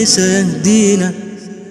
سيهدينا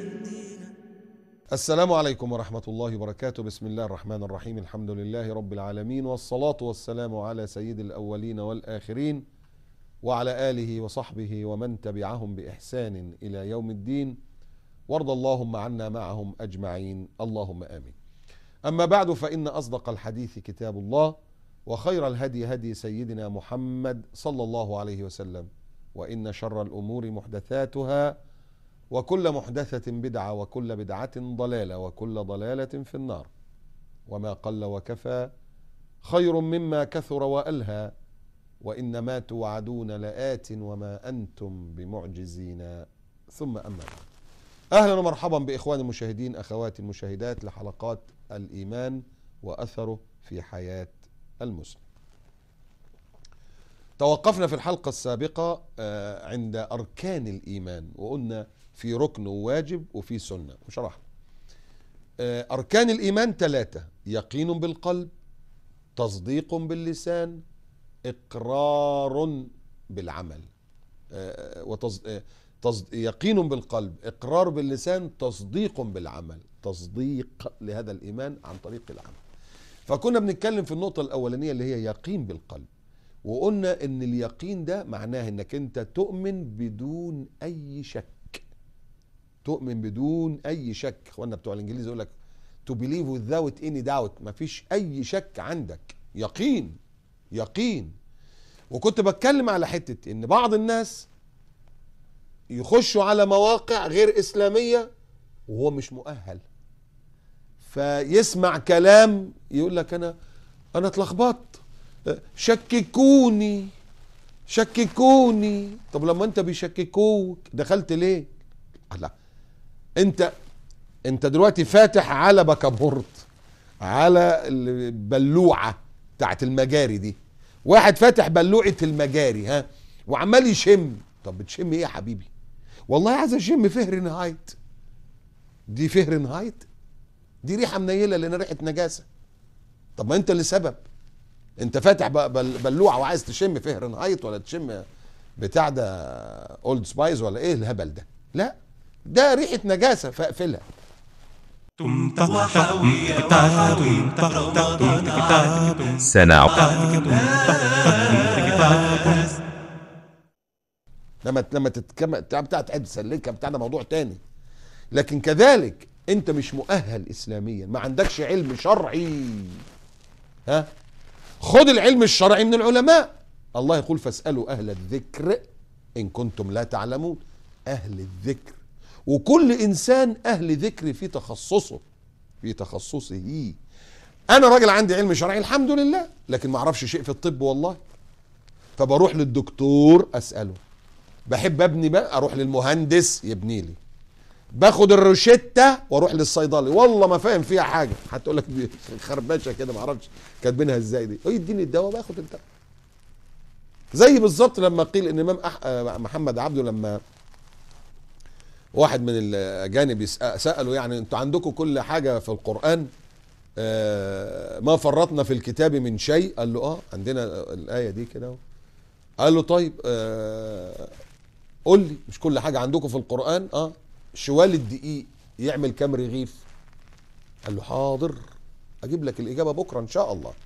السلام عليكم ورحمة الله وبركاته بسم الله الرحمن الرحيم الحمد لله رب العالمين والصلاة والسلام على سيد الأولين والآخرين وعلى آله وصحبه ومن تبعهم بإحسان إلى يوم الدين وارض اللهم عنا معهم أجمعين اللهم آمين أما بعد فإن أصدق الحديث كتاب الله وخير الهدي هدي سيدنا محمد صلى الله عليه وسلم وإن شر الأمور محدثاتها وكل محدثة بدعة وكل بدعة ضلالة وكل ضلالة في النار وما قل وكفى خير مما كثر وألهى وإنما توعدون لآت وما أنتم بمعجزين ثم أما بعد أهلا ومرحبا بإخواني المشاهدين أخواتي المشاهدات لحلقات الإيمان وأثره في حياة المسلم توقفنا في الحلقة السابقة آه، عند أركان الإيمان وقلنا في ركن وواجب وفي سنة وشرحنا آه، أركان الإيمان ثلاثة يقين بالقلب تصديق باللسان إقرار بالعمل آه، وتص... آه، تص... يقين بالقلب إقرار باللسان تصديق بالعمل تصديق لهذا الإيمان عن طريق العمل فكنا بنتكلم في النقطة الأولانية اللي هي يقين بالقلب وقلنا ان اليقين ده معناه انك انت تؤمن بدون اي شك تؤمن بدون اي شك اخوانا بتوع الانجليزي يقول لك to believe without any doubt مفيش اي شك عندك يقين يقين وكنت بتكلم على حتة ان بعض الناس يخشوا على مواقع غير اسلامية وهو مش مؤهل فيسمع كلام يقول لك انا انا اتلخبطت شككوني شككوني طب لما انت بيشككوك دخلت ليه لا انت انت دلوقتي فاتح على بكابورت على البلوعه بتاعت المجاري دي واحد فاتح بلوعه المجاري ها وعمال يشم طب بتشم ايه يا حبيبي والله عايز اشم فهرنهايت دي فهرنهايت دي ريحه منيله لان ريحه نجاسه طب ما انت اللي سبب انت فاتح ب- بل- بلوعه وعايز تشم فهرنهايت ولا تشم بتاع ده اولد سبايس ولا ايه الهبل ده لا ده ريحه نجاسه فاقفلها سنعود لما لما تتكلم بتاع بتاع تعد تسلكها بتاع ده موضوع تاني لكن كذلك انت مش مؤهل اسلاميا ما عندكش علم شرعي ها خد العلم الشرعي من العلماء الله يقول فاسالوا اهل الذكر ان كنتم لا تعلمون اهل الذكر وكل انسان اهل ذكر في تخصصه في تخصصه انا راجل عندي علم شرعي الحمد لله لكن ما اعرفش شيء في الطب والله فبروح للدكتور اساله بحب ابني بقى اروح للمهندس يبني لي باخد الروشته واروح للصيدلي والله ما فاهم فيها حاجه هتقول لك دي خربشه كده ما اعرفش كاتبينها ازاي دي هو يديني الدواء باخد الدواء زي بالظبط لما قيل ان امام أح... آه، محمد عبده لما واحد من الاجانب يسأ- ساله يعني انتوا عندكم كل حاجه في القران آه، ما فرطنا في الكتاب من شيء قال له اه عندنا الايه دي كده أهو. قال له طيب آه قول لي مش كل حاجه عندكم في القران اه شوال الدقيق يعمل كام رغيف قال له حاضر اجيب لك الاجابه بكره ان شاء الله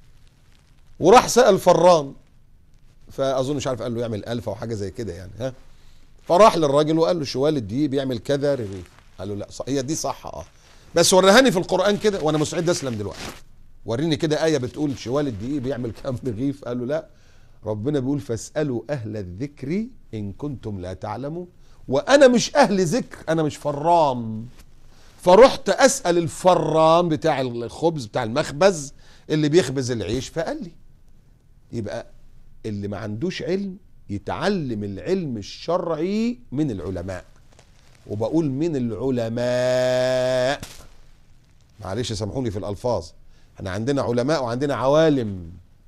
وراح سال فران فاظن مش عارف قال له يعمل ألف او حاجه زي كده يعني ها فراح للراجل وقال له شوال الدقيق بيعمل كذا رغيف قال له لا صح هي دي صح اه بس وريهاني في القران كده وانا مستعد اسلم دلوقتي وريني كده ايه بتقول شوال الدقيق بيعمل كام رغيف قال له لا ربنا بيقول فاسالوا اهل الذكر ان كنتم لا تعلمون وانا مش اهل ذكر انا مش فران فرحت اسال الفران بتاع الخبز بتاع المخبز اللي بيخبز العيش فقال لي يبقى اللي ما عندوش علم يتعلم العلم الشرعي من العلماء وبقول من العلماء معلش سامحوني في الالفاظ احنا عندنا علماء وعندنا عوالم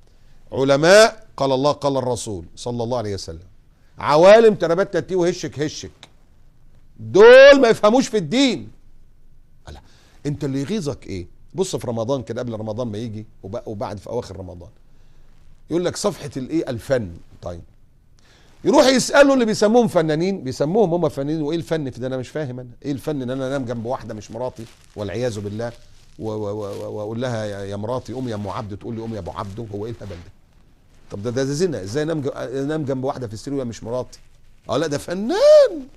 علماء قال الله قال الرسول صلى الله عليه وسلم عوالم تربت تتي وهشك هشك دول ما يفهموش في الدين لا انت اللي يغيظك ايه بص في رمضان كده قبل رمضان ما يجي وب- وبعد في اواخر رمضان يقول لك صفحه الايه الفن طيب يروح يسالوا اللي بيسموهم فنانين بيسموهم هم فنانين وايه الفن في ده انا مش فاهم انا ايه الفن ان انا انام جنب واحده مش مراتي والعياذ بالله و- و- و- واقول لها يا يا مراتي قومي يا ام عبده تقول لي قومي يا ابو عبده هو ايه الهبل ده طب ده ده زنا ازاي انام ج- انام جنب واحده في السرير وهي مش مراتي اه لا ده فنان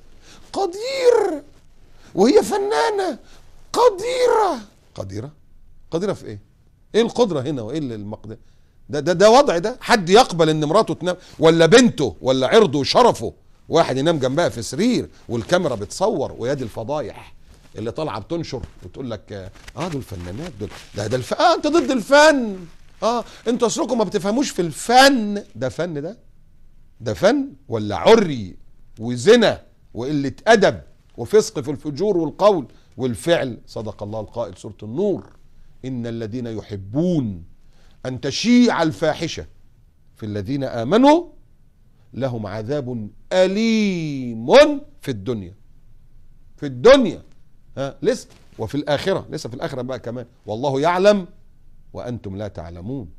قدير وهي فنانه قديره قديره قديره في ايه ايه القدره هنا وايه المقدر ده ده ده وضع ده حد يقبل ان مراته تنام ولا بنته ولا عرضه وشرفه واحد ينام جنبها في سرير والكاميرا بتصور ويادي الفضايح اللي طالعه بتنشر وتقول لك اه آه، دول فنانات دول ده ده الف... اه انت ضد الفن اه انتوا اصلكم ما بتفهموش في الفن ده فن ده ده فن ولا عري وزنا وقله ادب وفسق في الفجور والقول والفعل صدق الله القائل سوره النور ان الذين يحبون ان تشيع الفاحشه في الذين امنوا لهم عذاب اليم في الدنيا في الدنيا ها لسه وفي الاخره لسه في الاخره بقى كمان والله يعلم وانتم لا تعلمون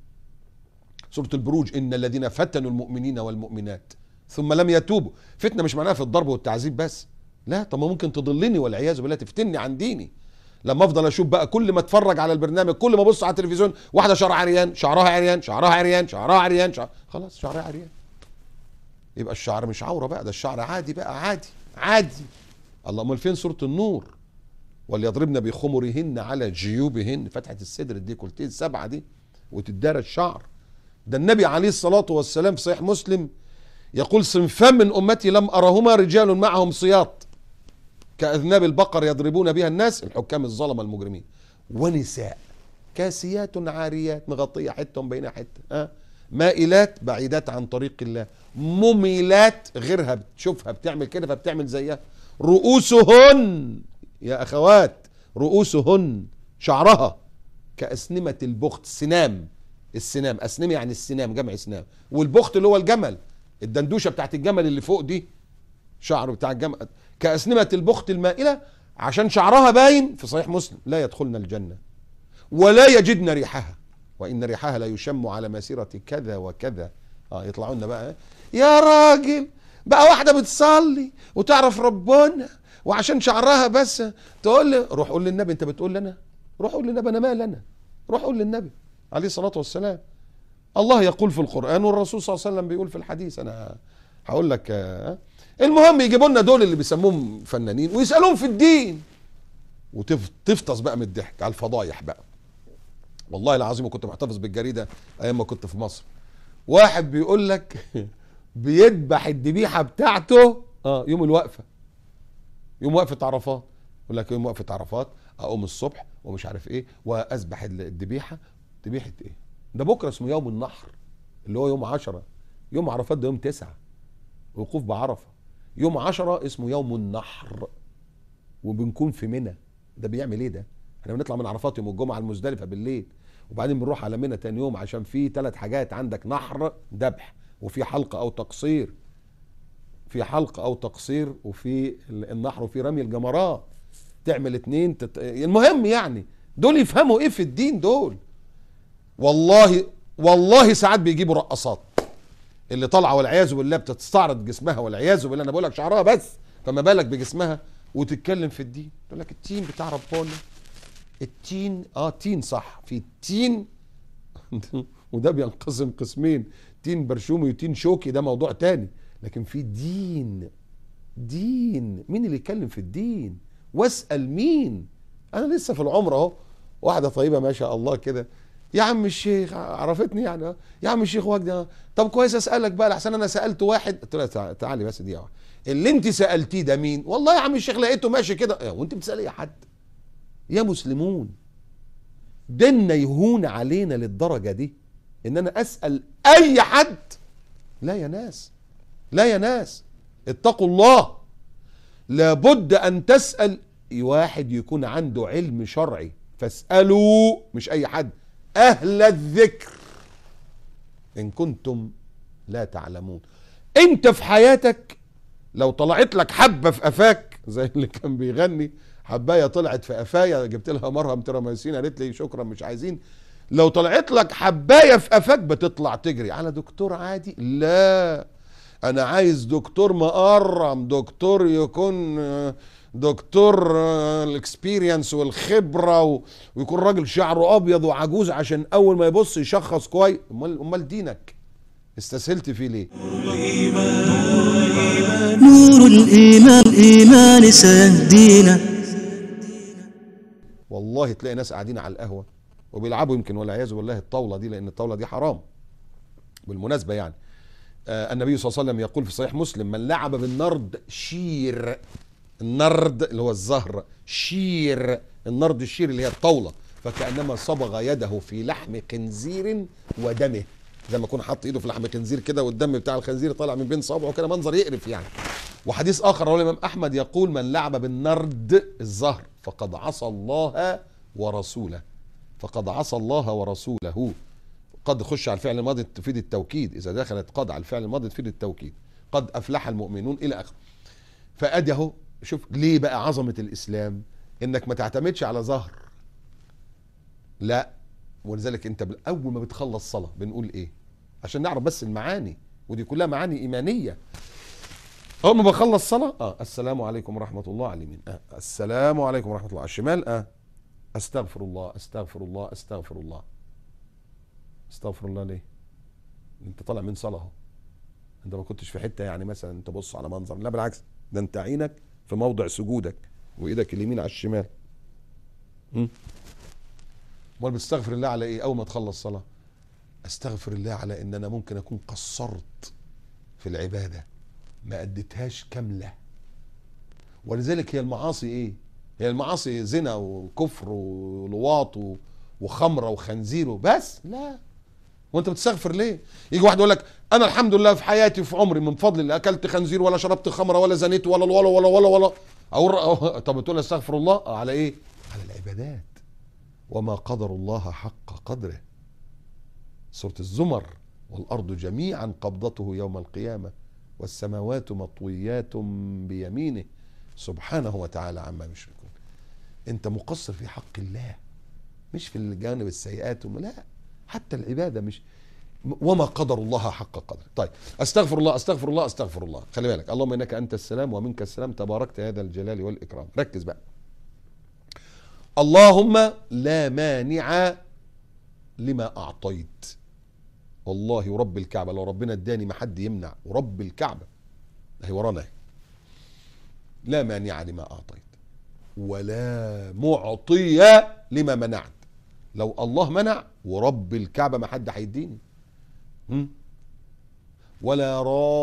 سوره البروج ان الذين فتنوا المؤمنين والمؤمنات ثم لم يتوبوا فتنه مش معناها في الضرب والتعذيب بس لا طب ما ممكن تضلني والعياذ بالله تفتني عن ديني لما افضل اشوف بقى كل ما اتفرج على البرنامج كل ما ابص على التلفزيون واحده شعرها عريان شعرها عريان شعرها عريان شعرها عريان شعر... خلاص شعرها عريان يبقى الشعر مش عوره بقى ده الشعر عادي بقى عادي عادي الله امال فين سوره النور وليضربن بخمرهن على جيوبهن فتحه الصدر دي كلتين السبعه دي وتدار الشعر ده النبي عليه الصلاه والسلام في صحيح مسلم يقول صنفان من امتي لم ارهما رجال معهم سياط كاذناب البقر يضربون بها الناس الحكام الظلمه المجرمين ونساء كاسيات عاريات مغطيه حته بين حته ها مائلات بعيدات عن طريق الله مميلات غيرها بتشوفها بتعمل كده فبتعمل زيها رؤوسهن يا اخوات رؤوسهن شعرها كأسنمة البخت سنام السنام أسنمة يعني السنام جمع سنام والبخت اللي هو الجمل الدندوشة بتاعت الجمل اللي فوق دي شعر بتاع الجمل كأسنمة البخت المائلة عشان شعرها باين في صحيح مسلم لا يدخلن الجنة ولا يجدن ريحها وإن ريحها لا يشم على مسيرة كذا وكذا اه يطلعوا لنا بقى يا راجل بقى واحدة بتصلي وتعرف ربنا وعشان شعرها بس تقول لي روح قول للنبي انت بتقول لنا روح قول للنبي انا مال انا روح قول للنبي عليه الصلاة والسلام الله يقول في القرآن والرسول صلى الله عليه وسلم بيقول في الحديث انا هقول لك آه. المهم يجيبوا لنا دول اللي بيسموهم فنانين ويسألوهم في الدين وتفطس بقى من الضحك على الفضايح بقى والله العظيم كنت محتفظ بالجريدة ايام ما كنت في مصر واحد بيقول لك بيذبح الذبيحة بتاعته اه يوم الوقفة يوم وقفة عرفات يقول لك يوم وقفة عرفات اقوم الصبح ومش عارف ايه واذبح الذبيحة ذبيحة ايه ده بكرة اسمه يوم النحر اللي هو يوم عشرة يوم عرفات ده يوم تسعة وقوف بعرفة يوم عشرة اسمه يوم النحر وبنكون في منى ده بيعمل ايه ده احنا بنطلع من عرفات يوم الجمعة المزدلفة بالليل وبعدين بنروح على منى تاني يوم عشان في ثلاث حاجات عندك نحر ذبح وفي حلقة او تقصير في حلقة او تقصير وفي النحر وفي رمي الجمرات تعمل اتنين تت... المهم يعني دول يفهموا ايه في الدين دول والله والله ساعات بيجيبوا رقصات اللي طالعه والعياذ بالله بتستعرض جسمها والعياذ بالله انا بقول لك شعرها بس فما بالك بجسمها وتتكلم في الدين تقول لك التين بتاع ربنا التين اه تين صح في التين وده بينقسم قسمين تين برشومي وتين شوكي ده موضوع تاني لكن في دين دين مين اللي يتكلم في الدين واسال مين انا لسه في العمر اهو واحده طيبه ما شاء الله كده يا عم الشيخ عرفتني يعني يا عم الشيخ وجدي طب كويس اسالك بقى لحسن انا سالت واحد قلت لها تعالي بس دي واحد. اللي انت سالتيه ده مين والله يا عم الشيخ لقيته ماشي كده وانت بتسالي يا حد يا مسلمون ديننا يهون علينا للدرجه دي ان انا اسال اي حد لا يا ناس لا يا ناس اتقوا الله لابد ان تسال واحد يكون عنده علم شرعي فاسالوا مش اي حد اهل الذكر ان كنتم لا تعلمون انت في حياتك لو طلعت لك حبه في قفاك زي اللي كان بيغني حبايه طلعت في قفايا جبت لها مرهم تراميسين قالت لي شكرا مش عايزين لو طلعت لك حبايه في قفاك بتطلع تجري على دكتور عادي لا انا عايز دكتور مقرم دكتور يكون آه، دكتور آه، الاكسبيرينس والخبره و- ويكون راجل شعره ابيض وعجوز عشان اول ما يبص يشخص كويس امال امال دينك استسهلت فيه ليه نور الإيمان الإيمان سيهدينا والله تلاقي ناس قاعدين على القهوه وبيلعبوا يمكن والعياذ بالله الطاوله دي لان الطاوله دي حرام بالمناسبه يعني آه النبي صلى الله عليه وسلم يقول في صحيح مسلم من لعب بالنرد شير النرد اللي هو الزهر شير النرد الشير اللي هي الطاوله فكانما صبغ يده في لحم خنزير ودمه زي ما يكون حاطط ايده في لحم خنزير كده والدم بتاع الخنزير طالع من بين صابعه كده منظر يقرف يعني وحديث اخر رواه الامام احمد يقول من لعب بالنرد الزهر فقد عصى الله ورسوله فقد عصى الله ورسوله قد خش على الفعل الماضي تفيد التوكيد اذا دخلت قد على الفعل الماضي تفيد التوكيد قد افلح المؤمنون الى اخره فادي اهو شوف ليه بقى عظمه الاسلام انك ما تعتمدش على ظهر لا ولذلك انت بال- اول ما بتخلص صلاه بنقول ايه عشان نعرف بس المعاني ودي كلها معاني ايمانيه اول ما بخلص صلاه اه السلام عليكم ورحمه الله على اليمين اه السلام عليكم ورحمه الله على الشمال اه استغفر الله استغفر الله استغفر الله استغفر الله ليه انت طالع من صلاه اهو انت ما كنتش في حته يعني مثلا تبص على منظر لا بالعكس ده انت عينك في موضع سجودك وايدك اليمين على الشمال امم امال بتستغفر الله على ايه اول ما تخلص صلاه استغفر الله على ان انا ممكن اكون قصرت في العباده ما اديتهاش كامله ولذلك هي المعاصي ايه هي المعاصي زنا وكفر ولواط و- وخمره وخنزير بس لا وانت بتستغفر ليه يجي واحد يقول لك انا الحمد لله في حياتي في عمري من فضل الله اكلت خنزير ولا شربت خمره ولا زنيت ولا ولا ولا ولا ولا أو أو طب بتقول استغفر الله آه، على ايه على العبادات وما قدر الله حق قدره سورة الزمر والأرض جميعا قبضته يوم القيامة والسماوات مطويات بيمينه سبحانه وتعالى عما يشركون انت مقصر في حق الله مش في الجانب السيئات وم- لا حتى العبادة مش وما قدر الله حق قدره طيب استغفر الله استغفر الله استغفر الله خلي بالك اللهم انك انت السلام ومنك السلام تباركت يا ذا الجلال والاكرام ركز بقى اللهم لا مانع لما اعطيت والله ورب الكعبه لو ربنا اداني ما حد يمنع ورب الكعبه هي ورانا اهي. لا مانع لما اعطيت ولا معطي لما منعت لو الله منع ورب الكعبه ما حد هيديني هم؟ ولا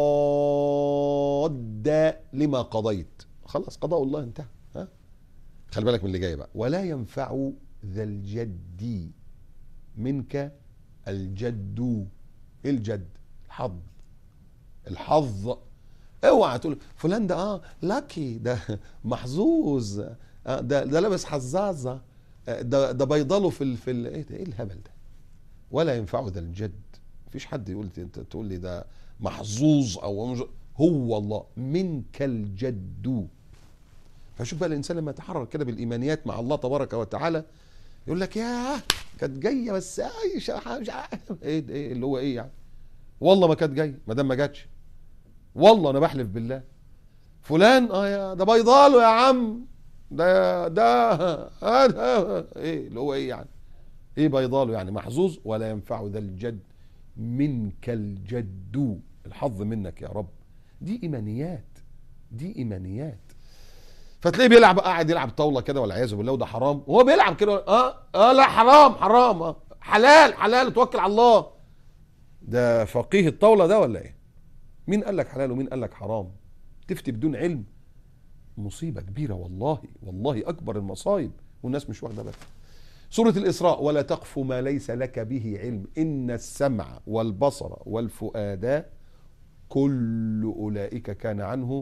راد لما قضيت خلاص قضاء الله انتهى ها خلي بالك من اللي جاي بقى ولا ينفع ذا الجد منك الجد ايه الجد الحظ الحظ اوعى تقول فلان ده اه لاكي ده محظوظ آه ده ده لابس حزازه آه ده ده بيضله في ال في ال ايه ده ايه الهبل ده ولا ينفع ذا الجد مفيش حد يقول انت تقول لي ده محظوظ او مش- هو الله منك الجد فشوف بقى الانسان لما يتحرر كده بالايمانيات مع الله تبارك وتعالى يقول لك ياه كانت جايه بس اي مش مش عارف. ايه ده- ايه اللي هو ايه يعني والله ما كانت جايه ما دام ما جاتش والله انا بحلف بالله فلان اه يا ده بيضاله يا عم ده ده آه ده ايه اللي هو ايه يعني ايه بيضاله يعني محظوظ ولا ينفع ذا الجد منك الجد الحظ منك يا رب دي ايمانيات دي ايمانيات فتلاقيه بيلعب قاعد يلعب طاوله كده والعياذ بالله وده حرام وهو بيلعب كده اه اه لا حرام حرام آه حلال حلال توكل على الله ده فقيه الطاوله ده ولا ايه مين قال لك حلال ومين قال لك حرام تفتي بدون علم مصيبه كبيره والله والله اكبر المصايب والناس مش واخده بالها سورة الإسراء ولا تقف ما ليس لك به علم إن السمع والبصر والفؤاد كل أولئك كان عنه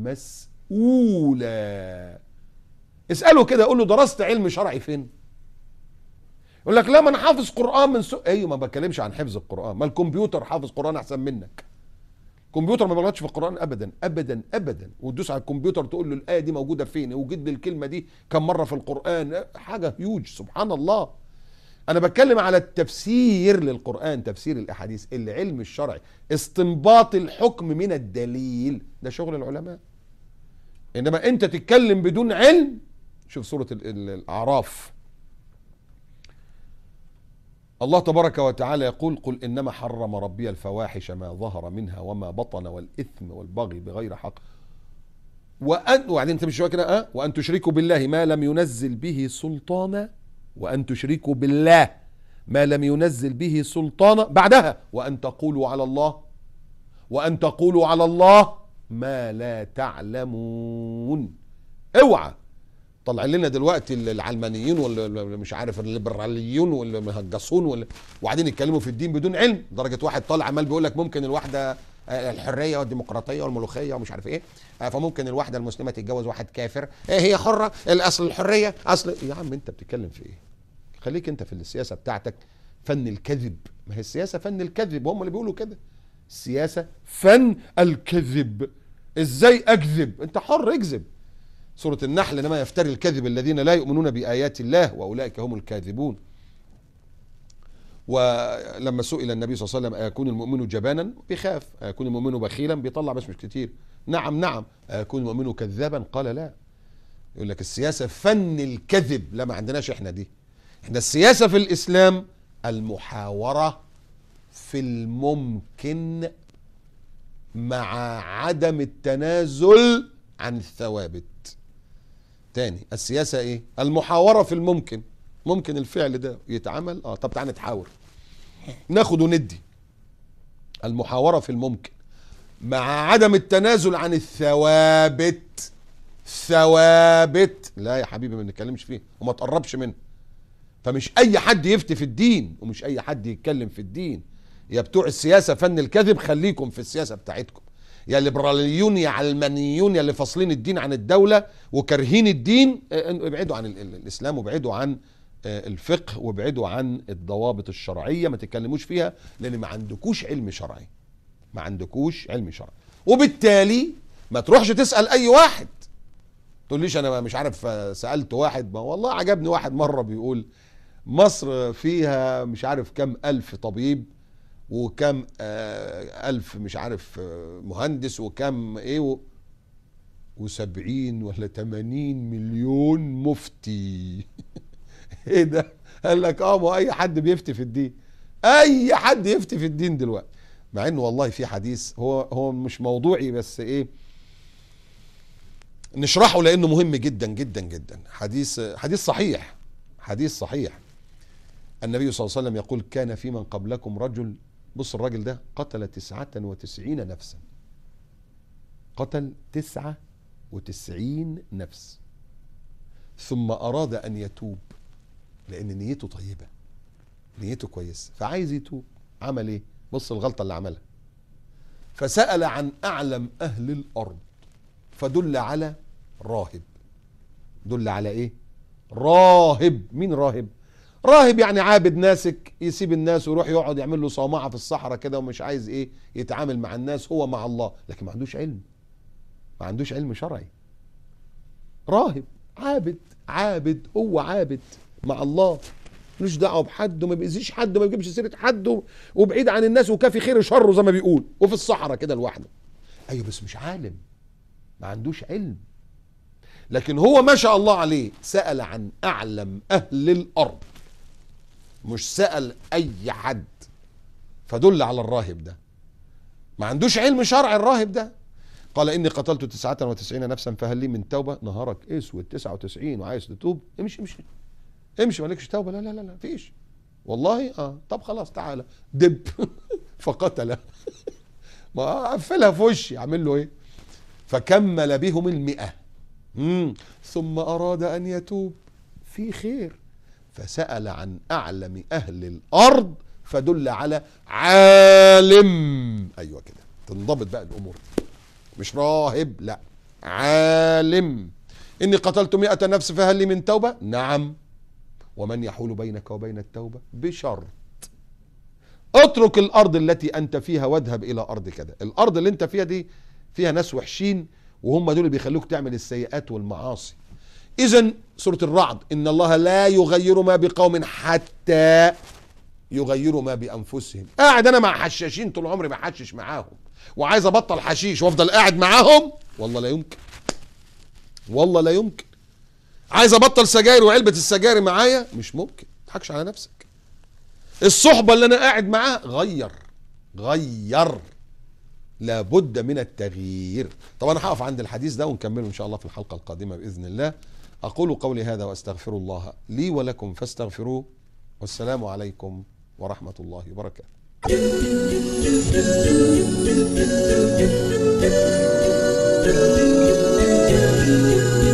مسؤولا اسأله كده قول له درست علم شرعي فين يقول لك لا ما انا حافظ قرآن من سو... ايوه ما بتكلمش عن حفظ القرآن ما الكمبيوتر حافظ قرآن احسن منك الكمبيوتر ما بيغلطش في القرآن ابدا ابدا ابدا وتدوس على الكمبيوتر تقول له الآية دي موجودة فين وجد لي الكلمة دي كم مرة في القرآن حاجة هيوج سبحان الله انا بتكلم على التفسير للقران تفسير الاحاديث العلم الشرعي استنباط الحكم من الدليل ده شغل العلماء انما انت تتكلم بدون علم شوف سوره ال- ال- الاعراف الله تبارك وتعالى يقول قل انما حرم ربي الفواحش ما ظهر منها وما بطن والاثم والبغي بغير حق وان وبعدين انت مش شويه كده اه وان تشركوا بالله ما لم ينزل به سلطانا وان تشركوا بالله ما لم ينزل به سلطانا بعدها وان تقولوا على الله وان تقولوا على الله ما لا تعلمون اوعى طلع لنا دلوقتي العلمانيين ولا ولا مش عارف الليبراليون ولا المهجصون ولا وبعدين يتكلموا في الدين بدون علم درجه واحد طالع عمال بيقول لك ممكن الواحده آه، الحريه والديمقراطيه والملوخيه ومش عارف ايه آه، فممكن الواحده المسلمه تتجوز واحد كافر ايه هي حره الاصل الحريه اصل يا عم انت بتتكلم في ايه خليك انت في السياسه بتاعتك فن الكذب ما هي السياسه فن الكذب هم اللي بيقولوا كده السياسه فن الكذب ازاي اكذب انت حر اكذب سورة النحل انما يفتري الكذب الذين لا يؤمنون بآيات الله واولئك هم الكاذبون ولما سئل النبي صلى الله عليه وسلم أيكون المؤمن جبانا بيخاف أيكون المؤمن بخيلا بيطلع بس مش كتير نعم نعم أيكون المؤمن كذابا قال لا يقول لك السياسة فن الكذب لا ما عندناش احنا دي احنا السياسة في الإسلام المحاورة في الممكن مع عدم التنازل عن الثوابت تاني السياسة ايه المحاورة في الممكن ممكن الفعل ده يتعمل اه طب تعالى نتحاور ناخد وندي المحاورة في الممكن مع عدم التنازل عن الثوابت ثوابت لا يا حبيبي ما نتكلمش فيه وما تقربش منه فمش اي حد يفتي في الدين ومش اي حد يتكلم في الدين يا بتوع السياسة فن الكذب خليكم في السياسة بتاعتكم يا ليبراليون يا علمانيون يا اللي فاصلين الدين عن الدولة وكارهين الدين اه، ابعدوا عن ال- ال- الإسلام وابعدوا عن اه، الفقه وابعدوا عن الضوابط الشرعية ما تتكلموش فيها لأن ما عندكوش علم شرعي ما عندكوش علم شرعي وبالتالي ما تروحش تسأل أي واحد تقوليش أنا مش عارف اه، سألت واحد ما والله عجبني واحد مرة بيقول مصر فيها مش عارف كم ألف طبيب وكم آه ألف مش عارف آه مهندس وكم إيه و وسبعين ولا تمانين مليون مفتي ايه ده قال لك اه ما هو اي حد بيفتي في الدين اي حد يفتي في الدين دلوقتي مع انه والله في حديث هو هو مش موضوعي بس ايه نشرحه لانه مهم جدا جدا جدا حديث حديث صحيح حديث صحيح النبي صلى الله عليه وسلم يقول كان في من قبلكم رجل بص الراجل ده قتل تسعة وتسعين نفسا قتل تسعة وتسعين نفس ثم أراد أن يتوب لأن نيته طيبة نيته كويسة فعايز يتوب عمل إيه بص الغلطة اللي عملها فسأل عن أعلم أهل الأرض فدل على راهب دل على إيه راهب مين راهب راهب يعني عابد ناسك يسيب الناس ويروح يقعد يعمل له صومعه في الصحراء كده ومش عايز ايه يتعامل مع الناس هو مع الله لكن ما عندوش علم ما عندوش علم شرعي راهب عابد عابد هو عابد مع الله ملوش دعوه بحد وما بيأذيش حد وما بيجيبش سيره حد و- وبعيد عن الناس وكافي خير شره زي ما بيقول وفي الصحراء كده لوحده ايوه بس مش عالم ما عندوش علم لكن هو ما شاء الله عليه سأل عن أعلم أهل الأرض مش سأل أي حد فدل على الراهب ده ما عندوش علم شرع الراهب ده قال إني قتلت تسعة وتسعين نفسا فهل لي من توبة نهارك اسود تسعة وتسعين وعايز تتوب امشي امشي امشي مالكش توبة لا لا لا لا فيش والله اه طب خلاص تعالى دب فقتله ما قفلها في وشي اعمل له ايه فكمل بهم المئة مم. ثم أراد أن يتوب في خير فسأل عن أعلم أهل الأرض فدل على عالم أيوة كده تنضبط بقى الأمور مش راهب لا عالم إني قتلت مئة نفس فهل لي من توبة نعم ومن يحول بينك وبين التوبة بشرط اترك الارض التي انت فيها واذهب الى ارض كذا الارض اللي انت فيها دي فيها ناس وحشين وهم دول اللي بيخلوك تعمل السيئات والمعاصي اذا سوره الرعد ان الله لا يغير ما بقوم حتى يغيروا ما بانفسهم قاعد انا مع حشاشين طول عمري بحشش معاهم وعايز ابطل حشيش وافضل قاعد معاهم والله لا يمكن والله لا يمكن عايز ابطل سجاير وعلبه السجاير معايا مش ممكن ما تضحكش على نفسك الصحبه اللي انا قاعد معاها غير غير لابد من التغيير طب انا هقف عند الحديث ده ونكمله ان شاء الله في الحلقه القادمه باذن الله اقول قولي هذا واستغفر الله لي ولكم فاستغفروه والسلام عليكم ورحمه الله وبركاته Thank you.